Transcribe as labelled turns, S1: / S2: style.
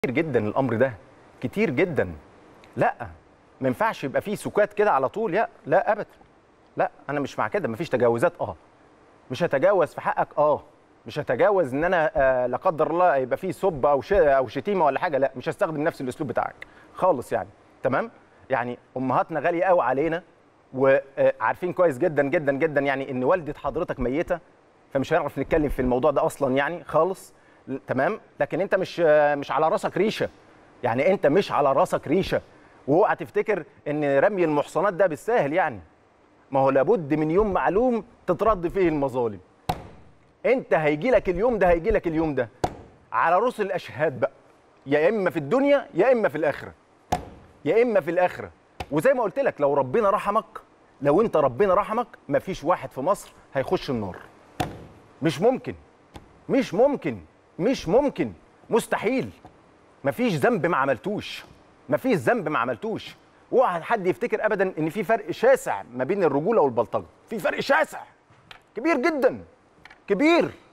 S1: كتير جدا الامر ده كتير جدا لا ما ينفعش يبقى فيه سكات كده على طول لا لا ابدا لا انا مش مع كده مفيش تجاوزات اه مش هتجاوز في حقك اه مش هتجاوز ان انا آه لا قدر الله يبقى فيه سب او ش... او شتيمه ولا حاجه لا مش هستخدم نفس الاسلوب بتاعك خالص يعني تمام يعني امهاتنا غاليه قوي علينا وعارفين كويس جدا جدا جدا يعني ان والده حضرتك ميته فمش هنعرف نتكلم في الموضوع ده اصلا يعني خالص تمام لكن انت مش مش على راسك ريشه يعني انت مش على راسك ريشه واوعى تفتكر ان رمي المحصنات ده بالساهل يعني ما هو لابد من يوم معلوم تترد فيه المظالم انت هيجي لك اليوم ده هيجي لك اليوم ده على رؤوس الاشهاد بقى يا اما في الدنيا يا اما في الاخره يا اما في الاخره وزي ما قلت لك لو ربنا رحمك لو انت ربنا رحمك مفيش واحد في مصر هيخش النار مش ممكن مش ممكن مش ممكن مستحيل مفيش ذنب ما عملتوش مفيش ذنب ما عملتوش اوعى حد يفتكر ابدا ان في فرق شاسع ما بين الرجوله والبلطجه في فرق شاسع كبير جدا كبير